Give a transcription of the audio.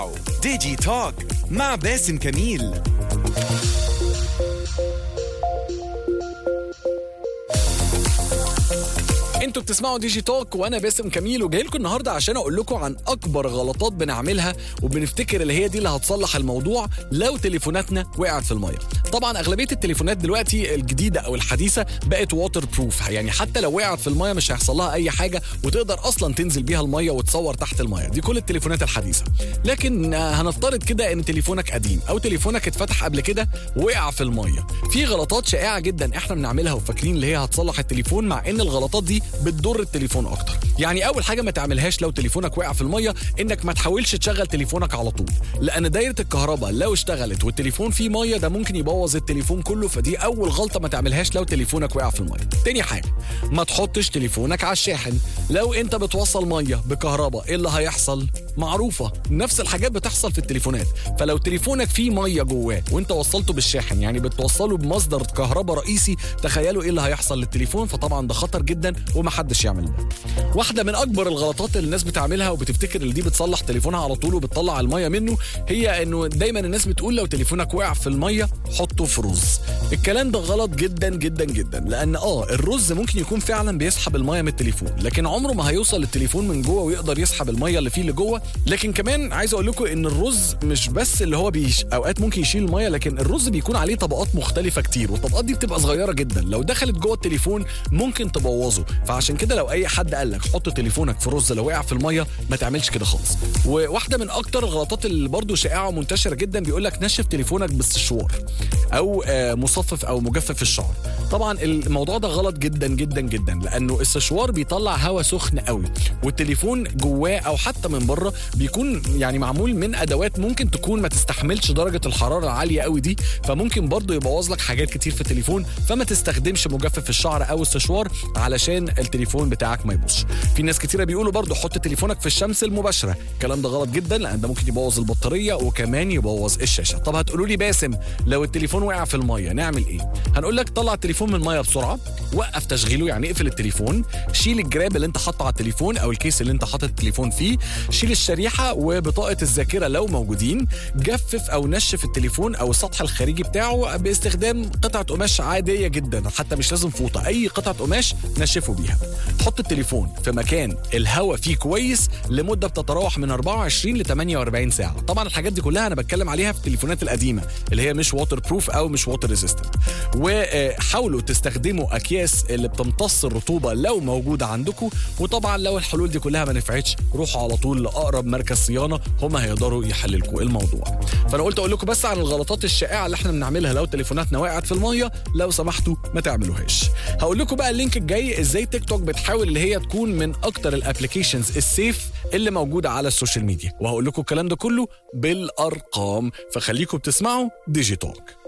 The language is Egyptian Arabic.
ديجي توك مع باسم كميل انتوا بتسمعوا ديجي توك وانا باسم كميل وجاي لكم النهارده عشان اقول لكم عن اكبر غلطات بنعملها وبنفتكر اللي هي دي اللي هتصلح الموضوع لو تليفوناتنا وقعت في الميه طبعا اغلبيه التليفونات دلوقتي الجديده او الحديثه بقت ووتر بروف يعني حتى لو وقعت في الميه مش هيحصل لها اي حاجه وتقدر اصلا تنزل بيها الميه وتصور تحت الميه دي كل التليفونات الحديثه لكن آه، هنفترض كده ان تليفونك قديم او تليفونك اتفتح قبل كده ووقع في الميه في غلطات شائعه جدا احنا بنعملها وفاكرين اللي هي هتصلح التليفون مع ان الغلطات دي بتضر التليفون اكتر يعني اول حاجه ما تعملهاش لو تليفونك وقع في الميه انك ما تحاولش تشغل تليفونك على طول لان دايره الكهرباء لو اشتغلت والتليفون فيه ميه ده ممكن يبوظ التليفون كله فدي اول غلطه ما تعملهاش لو تليفونك وقع في الميه تاني حاجه ما تحطش تليفونك على الشاحن لو انت بتوصل ميه بكهرباء ايه اللي هيحصل معروفه نفس الحاجات بتحصل في التليفونات فلو تليفونك فيه ميه جواه وانت وصلته بالشاحن يعني بتوصله بمصدر كهرباء رئيسي تخيلوا ايه اللي هيحصل للتليفون فطبعا ده خطر جدا ومحدش يعمل ده واحده من اكبر الغلطات اللي الناس بتعملها وبتفتكر ان دي بتصلح تليفونها على طول وبتطلع الميه منه هي انه دايما الناس بتقول لو تليفونك وقع في الميه حطه في رز الكلام ده غلط جدا جدا جدا لان اه الرز ممكن يكون فعلا بيسحب الميه من التليفون لكن عمره ما هيوصل للتليفون من جوه ويقدر يسحب الميه اللي فيه لجوه لكن كمان عايز اقول لكم ان الرز مش بس اللي هو بيش اوقات ممكن يشيل الميه لكن الرز بيكون عليه طبقات مختلفه كتير والطبقات دي بتبقى صغيره جدا لو دخلت جوه التليفون ممكن تبوظه فعشان كده لو اي حد قال لك حط تليفونك في رز لو وقع في الميه ما تعملش كده خالص وواحده من اكتر الغلطات اللي برضو شائعه ومنتشره جدا بيقول لك نشف تليفونك بالسشوار او آه، مصفف او مجفف الشعر طبعا الموضوع ده غلط جدا جدا جدا لانه السشوار بيطلع هواء سخن قوي والتليفون جواه او حتى من بره بيكون يعني معمول من ادوات ممكن تكون ما تستحملش درجه الحراره العاليه قوي دي فممكن برضه يبوظ لك حاجات كتير في التليفون فما تستخدمش مجفف الشعر او السشوار علشان التليفون بتاعك ما يبوظش في ناس كتيره بيقولوا برضه حط تليفونك في الشمس المباشره الكلام ده غلط جدا لان ده ممكن يبوظ البطاريه وكمان يبوظ الشاشه طب هتقولوا لي باسم لو التليفون وقع في الميه نعمل ايه هنقول لك طلع التليفون من الميه بسرعه وقف تشغيله يعني اقفل التليفون شيل الجراب اللي انت حاطه على التليفون او الكيس اللي انت حاطط التليفون فيه شيل الشريحه وبطاقه الذاكره لو موجودين جفف او نشف التليفون او السطح الخارجي بتاعه باستخدام قطعه قماش عاديه جدا حتى مش لازم فوطه اي قطعه قماش نشفه بيها حط التليفون في مكان الهواء فيه كويس لمده بتتراوح من 24 ل 48 ساعه طبعا الحاجات دي كلها انا بتكلم عليها في التليفونات القديمه اللي هي مش ووتر بروف او مش ووتر ريزيستنت وحاولوا تستخدموا اكياس اللي بتمتص الرطوبه لو موجوده عندكم وطبعا لو الحلول دي كلها ما نفعتش روحوا على طول لاقرب مركز صيانه هم هيقدروا يحلوا لكم الموضوع فانا قلت اقول لكم بس عن الغلطات الشائعه اللي احنا بنعملها لو تليفوناتنا وقعت في الميه لو سمحتوا ما تعملوهاش هقول لكم بقى اللينك الجاي ازاي تيك توك بتحاول اللي هي تكون من اكتر الابلكيشنز السيف اللي موجوده على السوشيال ميديا وهقول لكم الكلام ده كله بالارقام فخليكم بتسمعوا ديجي توك